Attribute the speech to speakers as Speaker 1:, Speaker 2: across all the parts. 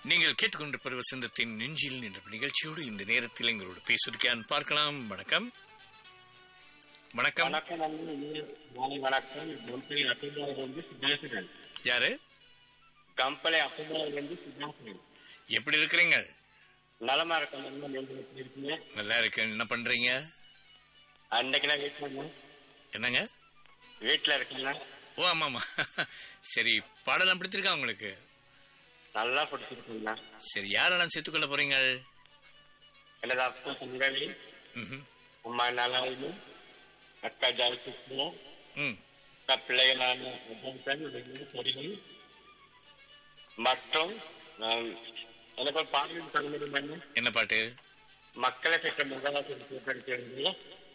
Speaker 1: நீங்கள் கேட்டுக்கொண்டிருப்பது வசந்தத்தின் நெஞ்சில் என்ற நிகழ்ச்சியோடு இந்த நேரத்தில் எங்களோடு பேசுவதற்கான் பார்க்கலாம் வணக்கம் வணக்கம்
Speaker 2: வணக்கம் அண்ணா. மாலை வணக்கம் கம்பளி அப்புமாவிலிருந்து சுபாஷிதன்
Speaker 1: யாரு
Speaker 2: கம்பளி அப்புமாவிலிருந்து சுபாஷிதன்
Speaker 1: எப்படி இருக்கிறீங்க
Speaker 2: நலமா இருக்கேன் அண்ணா. நீங்க எப்படி இருக்கீங்க
Speaker 1: நல்லா இருக்கு என்ன பண்றீங்க
Speaker 2: அன்னைக்கு நான் வீட்டுல இருந்தேன்.
Speaker 1: என்னங்க
Speaker 2: வீட்டுல இருக்கீங்களா
Speaker 1: ஓ ஆமாமா சரி பாடலாம் பிடித்திருக்கா உங்களுக்கு
Speaker 2: நல்லா பிடிச்சிருக்கீங்களா
Speaker 1: சரி யாரெல்லாம் சேர்த்துக்கொள்ள போறீங்க
Speaker 2: எனது அப்பா சங்கவி
Speaker 1: ம்ஹும்.
Speaker 2: அம்மா நலாயினு அக்கா ஜாய்கிருஷ்ணன்
Speaker 1: ம்
Speaker 2: அக்கா பிள்ளைகளான அஜந்தன், வெள்ளி, கொடிகள் மற்றும் ஆம், எனக்கு ஒரு பாடலின் தகுதி பண்ணு
Speaker 1: என்ன பாட்டு
Speaker 2: மக்களை பெற்ற முதலாவது கூட்டணிக்கு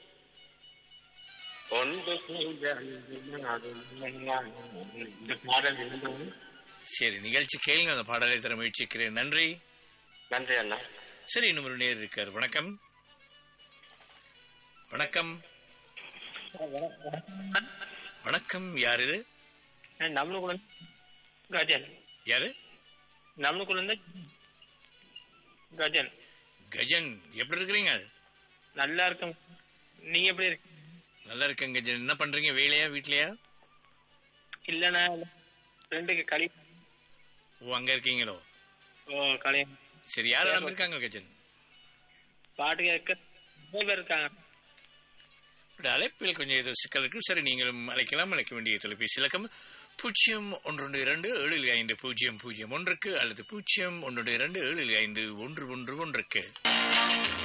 Speaker 2: ஒன்று செய்த இந்த பாடல் இருந்தது
Speaker 1: சரி நிகழ்ச்சி கேளுங்க அந்த பாடலை தர முயற்சிக்கிறேன் நன்றி
Speaker 2: நன்றி அண்ணா
Speaker 1: சரி இன்னும் ஒரு நேர் இருக்கார் வணக்கம் வணக்கம் வணக்கம் யார் இது
Speaker 2: நம்மளுக்குள்ள கஜன்
Speaker 1: யாரு
Speaker 2: நம்மளுக்குள்ள கஜன்
Speaker 1: கஜன் எப்படி இருக்கிறீங்க
Speaker 2: நல்லா இருக்கும் நீங்க எப்படி இருக்கு
Speaker 1: நல்லா இருக்கேன் கஜன் என்ன பண்றீங்க வேலையா வீட்லயா
Speaker 2: இல்லண்ணா ஃப்ரெண்டுக்கு களி
Speaker 1: ஓ அங்க இருக்கீங்களோ
Speaker 2: ஓ களி
Speaker 1: சரி யாரெல்லாம் இருக்காங்க கஜன்
Speaker 2: பாட்டு கேட்க நிறைய பேர் இருக்காங்க
Speaker 1: இப்படி அழைப்பில் கொஞ்சம் ஏதோ சிக்கல் இருக்கு சரி நீங்களும் அழைக்கலாம் அழைக்க வேண்டிய தொலைபேசி இலக்கம் பூஜ்ஜியம் ஒன்று இரண்டு ஏழு ஐந்து பூஜ்ஜியம் பூஜ்ஜியம் ஒன்றுக்கு அல்லது பூஜ்ஜியம் ஒன்று இரண்டு ஏழு ஐந்து ஒன்று ஒன்று ஒன்றுக்கு